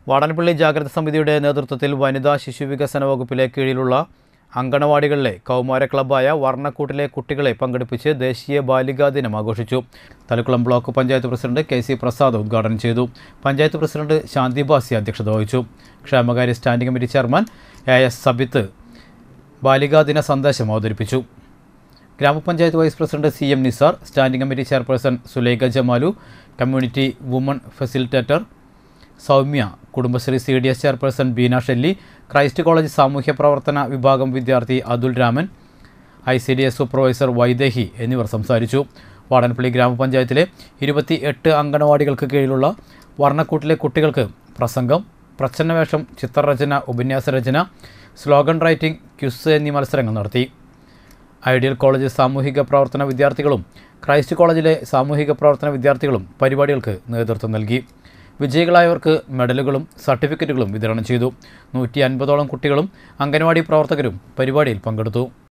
വാടൻപള്ളി ജാഗ്രത സമിതിയുടെ നേതൃത്വത്തിൽ വനിതാ ശിശു വികസന വകുപ്പിലെ കീഴിലുള്ള അങ്കണവാടികളിലെ കൗമാര ക്ലബ്ബായ വർണ്ണക്കൂട്ടിലെ കുട്ടികളെ പങ്കെടുപ്പിച്ച് ദേശീയ ബാലികാ ദിനം ആഘോഷിച്ചു Thalakkulam block panchayat president K C Prasad ഉദ്ഘാടനം ചെയ്തു പഞ്ചായത്ത് പ്രസിഡന്റ് ശാന്തി ബാസി അധ്യക്ഷത വഹിച്ചു ക്ഷേമകാര്യ standing committee chairman A S Sabith ബാലികാ ദിന സന്ദേശം അവതരിപ്പിച്ചു ഗ്രാമപഞ്ചായത്ത് vice president C M Nisar standing committee chairperson Sulaikha Jamalu community woman facilitator Soumya Kudumbashree C D S chairperson Beena Shelly Christ college സാമൂഹ്യ പ്രവർത്തന വിഭാഗം വിദ്യാർത്ഥി Athul Raman I C D S supervisor Vaidehi എന്നിവർ സംസാരിച്ചു വാടൻപള്ളി ഗ്രാമപഞ്ചായത്തിലെ ഇരുപത്തി എട്ട് അങ്കണവാടികൾക്ക് കീഴിലുള്ള വർണ്ണക്കൂട്ടിലെ കുട്ടികൾക്ക് പ്രസംഗം പ്രച്ഛന്നവേഷം ചിത്രരചന ഉപന്യാസരചന സ്ലോഗൻ റൈറ്റിംഗ് ക്യുസ് എന്നീ മത്സരങ്ങൾ നടത്തി ഐഡിയൽ കോളേജ് സാമൂഹിക പ്രവർത്തന വിദ്യാർത്ഥികളും ക്രൈസ്റ്റ് കോളേജിലെ സാമൂഹിക പ്രവർത്തന വിദ്യാർത്ഥികളും പരിപാടികൾക്ക് നേതൃത്വം നൽകി വിജയികളായവർക്ക് മെഡലുകളും സർട്ടിഫിക്കറ്റുകളും വിതരണം ചെയ്തു നൂറ്റി അൻപതോളം കുട്ടികളും അംഗൻവാടി പ്രവർത്തകരും പരിപാടിയിൽ പങ്കെടുത്തു